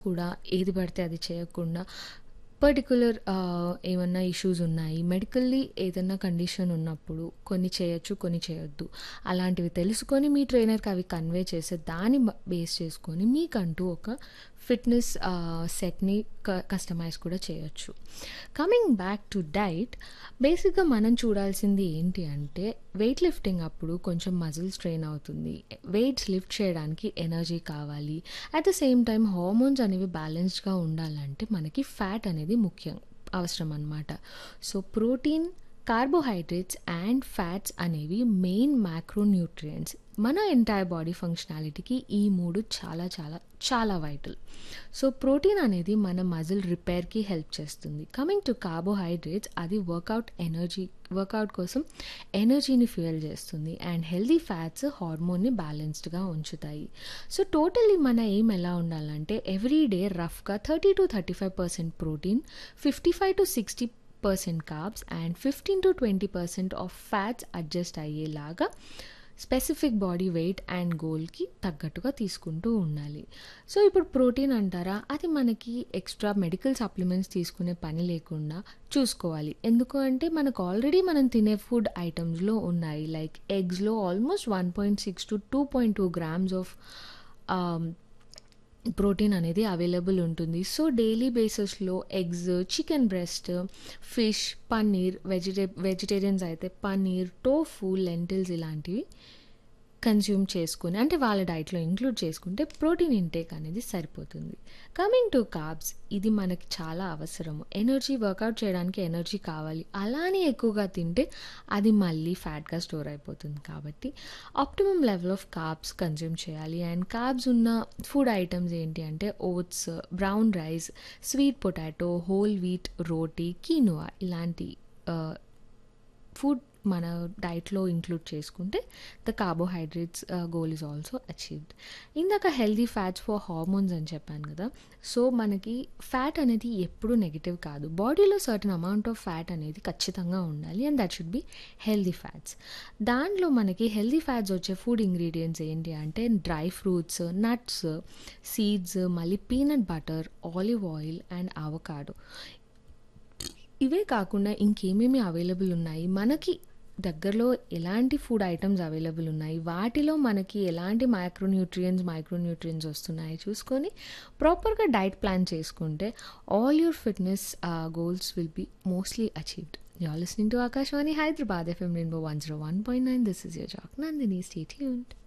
కూడా ఏది పడితే అది చేయకుండా పర్టిక్యులర్ ఆహ్, ఏమన్నా ఇష్యూస్ ఉన్నాయి. మెడికల్లీ ఏదన్నా కండిషన్ ఉన్నప్పుడు కొన్ని చేయొచ్చు, కొన్ని చేయొద్దు. అలాంటివి తెలుసుకొని మీ ట్రైనర్‌కి అవి కన్వే చేసి దాన్ని బ బేస్ చేసుకొని మీకంటూ ఒక ఫిట్‌నెస్ ఆహ్, సెట్‌ని క కస్టమైజ్ కూడా చేయొచ్చు. కమింగ్ బ్యాక్ టు డైట్ బేసిక్‌గా మనం చూడాల్సింది ఏంటి అంటే వెయిట్ లిఫ్టింగ్ అప్పుడు కొంచెం మజిల్ స్ట్రెయిన్ అవుతుంది. వెయిట్స్ లిఫ్ట్ చేయడానికి ఎనర్జీ కావాలి. At the same time hormones అనేవి బ్యాలెన్స్డ్‌గా ఉండాలంటే మనకి ఫ్యాట్ అనేది ముఖ్యం అవసరం అనమాట. So, protein, carbohydrates and fats అనేవి మెయిన్ మ్యాక్రో న్యూట్రియంట్స్. మన ఎంటైర్ బాడీ ఫంక్షనాలిటీకి ఈ 3 చాలా చాలా చాలా వైటల్. సో, ప్రోటీన్ అనేది మన మజిల్ రిపేర్‌కి హెల్ప్ చేస్తుంది. కమింగ్ టు కార్బోహైడ్రేట్స్ అది వర్కౌట్ ఎనర్జీ వర్కౌట్ కోసం ఎనర్జీని ఫ్యూయల్ చేస్తుంది. అండ్ హెల్తీ ఫ్యాట్స్ హార్మోన్‌ని బ్యాలెన్స్డ్‌గా ఉంచుతాయి. సో, టోటల్లీ మన ఎయిమ్ ఎలా ఉండాలంటే ఎవ్రీ డే రఫ్‌గా 30-35% protein, 55-60% carbs and 15-20% of fats adjust అయ్యేలాగా స్పెసిఫిక్ బాడీ వెయిట్ అండ్ గోల్‌కి తగ్గట్టుగా తీసుకుంటూ ఉండాలి. సో, ఇప్పుడు ప్రోటీన్ అంటారా అది మనకి ఎక్స్‌ట్రా మెడికల్ సప్లిమెంట్స్ తీసుకునే పని లేకుండా చూసుకోవాలి. ఎందుకు అంటే మనకు ఆల్రెడీ మనం తినే ఫుడ్ ఐటెమ్స్‌లో ఉన్నాయి. లైక్ ఎగ్స్‌లో almost 1.6-2.2 grams of ah, protein అనేది అవైలబుల్ ఉంటుంది. సో, డైలీ బేసిస్‌లో eggs, chicken breast, fish, paneer vegeta vegetarians అయితే పన్నీర్, టోఫు, లెంటిల్స్ ఇలాంటివి కన్జ్యూమ్ చేసుకొని అంటే వాళ్ళ డైట్‌లో ఇంక్లూడ్ చేసుకుంటే ప్రోటీన్ ఇంటేక్ అనేది సరిపోతుంది. కమింగ్ టు కార్బ్స్ ఇది మనకి చాలా అవసరము. ఎనర్జీ వర్కౌట్ చేయడానికి ఎనర్జీ కావాలి. అలా అని ఎక్కువగా తింటే అది మళ్ళీ ఫ్యాట్‌గా స్టోర్ అయిపోతుంది. కాబట్టి optimum level of carbs consume చేయాలి. అండ్ కార్బ్స్ ఉన్న ఫుడ్ ఐటెమ్స్ ఏంటి అంటే oats, brown rice, sweet potato, whole wheat roti, quinoa ఇలాంటి ఆహ్, ఫుడ్ మన డైట్‌లో ఇంక్లూడ్ చేసుకుంటే the carbohydrates ah, goal is also achieved. ఇందాక హెల్తీ ఫ్యాట్స్ ఫర్ హార్మోన్స్ అని చెప్పాను కదా! సో, మనకి ఫ్యాట్ అనేది ఎప్పుడూ నెగెటివ్ కాదు. బాడీలో సర్టెన్ అమౌంట్ ఆఫ్ ఫ్యాట్ అనేది ఖచ్చితంగా ఉండాలి. And that should be healthy fats. దాంట్లో మనకి హెల్తీ ఫ్యాట్స్ వచ్చే ఫుడ్ ఇంగ్రీడియెంట్స్ ఏంటి అంటే డ్రై ఫ్రూట్స్, నట్స్, సీడ్స్ మళ్ళీ peanut butter, olive oil and avocado. ఇవే కాకుండా ఇంకేమేమి అవైలబుల్ ఉన్నాయి. మనకి దగ్గరలో ఎలాంటి ఫుడ్ ఐటెమ్స్ అవైలబుల్ ఉన్నాయి. వాటిలో మనకి ఎలాంటి మైక్రో న్యూట్రియంట్స్, మైక్రో న్యూట్రియంట్స్ వస్తున్నాయి చూసుకొని ప్రాపర్‌గా డైట్ ప్లాన్ చేసుకుంటే all your fitness ah, goals will be mostly achieved. You are listening to Akashvani Hyderabad FM rainbow 101.9 this is your jack Nandini stay tuned.